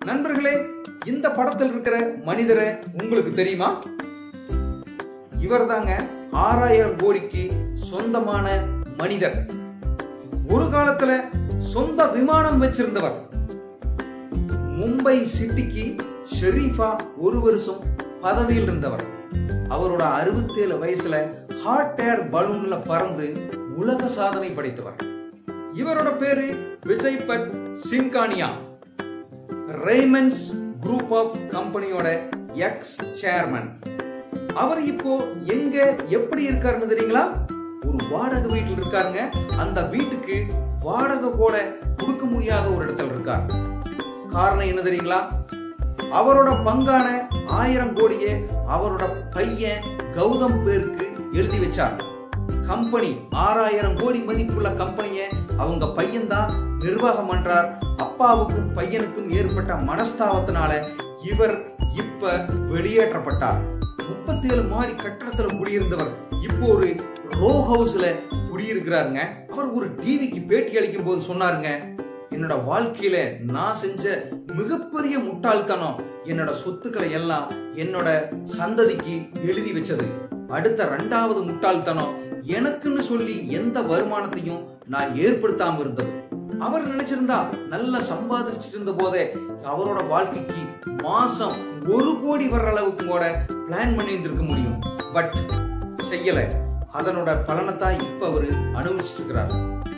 நண்பர்களே இந்த படத்தில் இருக்கிற மனிதரை உங்களுக்கு தெரியுமா இவர்தாங்க ஆறாயிரம் கோடிக்கு சொந்தமான மனிதர் ஒரு காலத்துல சொந்த விமானம் வச்சிருந்தவர் மும்பை சிட்டிக்கு ஷெரீஃபா ஒரு வருஷம் பதவியில் இருந்தவர் அவரோட அறுபத்தேழு வயசுல ஹாட் ஏர் பலூன்ல பறந்து உலக சாதனை படைத்தவர் இவரோட பேரு Vijay Pat Singhania Raymond's group of கம்பெனியோட எக்ஸ் சேர்மன் அவர் இப்போ எங்க எப்படி இருக்காருன்னு தெரியுங்களா ஒரு வாடகை வீட்டில் இருக்காருங்க அந்த வீட்டுக்கு வாடகை கூட கொடுக்க முடியாத ஒரு இடத்துல இருக்கார் காரணம் என்ன தெரியுங்களா அவரோட பங்கான ஆயிரம் கோடியை அவரோட பையன் கௌதம் பேருக்கு எழுதி வச்சார் கம்பெனி ஆறாயிரம் கோடி மதிப்புள்ள கம்பெனியை அவங்க பையன் தான் நிர்வாகம் பண்றார் அப்பாவுக்கும் பையனுக்கும் ஏற்பட்ட மனஸ்தாபத்தினால இவர் இப்ப வெளியேற்றப்பட்டார் முப்பத்தி ஏழு மாடி கட்டடத்துல குடியிருந்தவர் இப்போ ஒரு ரோ ஹவுஸ்ல குடியிருக்கிறாருங்க அவர் ஒரு டிவிக்கு பேட்டி அளிக்கும் போது சொன்னாருங்க என்னோட வாழ்க்கையில நான் செஞ்ச மிகப்பெரிய முட்டாள்தனம் என்னோட சொத்துக்களை எல்லாம் என்னோட சந்ததிக்கு எழுதி வச்சது அடுத்த ரெண்டாவது முட்டாள்தனம் எனக்குன்னு சொல்லி எந்த வருமானத்தையும் நான் ஏற்படுத்தாம இருந்தது அவர் நினைச்சிருந்தா நல்லா சம்பாதிச்சிட்டு இருந்த போதே அவரோட வாழ்க்கைக்கு மாசம் ஒரு கோடி வர்ற அளவுக்கு கூட பிளான் பண்ணி இருந்திருக்க முடியும் பட் செய்யல அதனோட பலனை தான் இப்ப அவரு அனுபவிச்சுட்டு இருக்கிறார்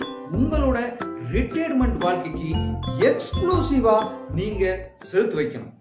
உங்களோட ரிட்டையர்மெண்ட் வாழ்க்கைக்கு எக்ஸ்க்ளூசிவா நீங்க சேர்த்து வைக்கணும்